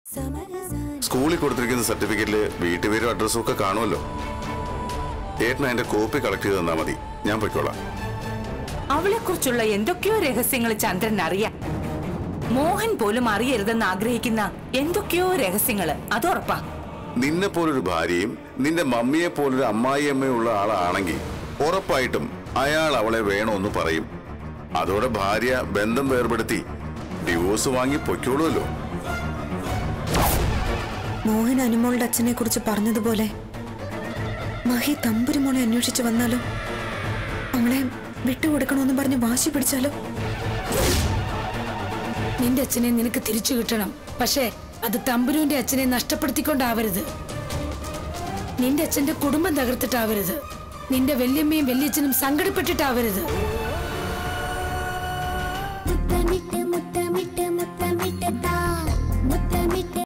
സ്കൂളിൽ കൊടുത്തിരിക്കുന്ന സർട്ടിഫിക്കറ്റില് വീട്ടുപേരും അഡ്രസ്സും ഒക്കെ കാണുമല്ലോ ഏട്ടൻ അതിന്റെ കോപ്പി കളക്ട് ചെയ്ത് തന്നാ മതി ഞാൻ പൊയ്ക്കോളാം അവളെ കുറിച്ചുള്ള എന്തൊക്കെയോ രഹസ്യങ്ങൾ ചന്ദ്രൻ അറിയാം മോഹൻ പോലും അറിയരുതെന്ന് ആഗ്രഹിക്കുന്ന എന്തൊക്കെയോ രഹസ്യങ്ങള് അത് ഉറപ്പാ നിന്നെ പോലൊരു ഭാര്യയും നിന്റെ മമ്മിയെ പോലൊരു അമ്മായിയമ്മയും ഉള്ള ആളാണെങ്കിൽ ഉറപ്പായിട്ടും അയാൾ അവളെ വേണമെന്ന് പറയും അതോടെ ഭാര്യ ബന്ധം വേർപെടുത്തി ഡിവോഴ്സ് വാങ്ങി പൊയ്ക്കോളുമല്ലോ മോഹൻ അനുമോളുടെ അച്ഛനെ കുറിച്ച് പറഞ്ഞതുപോലെ മഹി തമ്പുരുമോളെ അന്വേഷിച്ചു വന്നാലോ അവളെ വിട്ടുകൊടുക്കണമെന്ന് പറഞ്ഞ് വാശി പിടിച്ചാലോ നിന്റെ അച്ഛനെ നിനക്ക് തിരിച്ചു കിട്ടണം പക്ഷേ അത് തമ്പുരുവിന്റെ അച്ഛനെ നഷ്ടപ്പെടുത്തിക്കൊണ്ടാവരുത് നിന്റെ അച്ഛന്റെ കുടുംബം തകർത്തിട്ടാവരുത് നിന്റെ വല്യമ്മയും വല്യച്ഛനും സങ്കടപ്പെട്ടിട്ടാവരുത്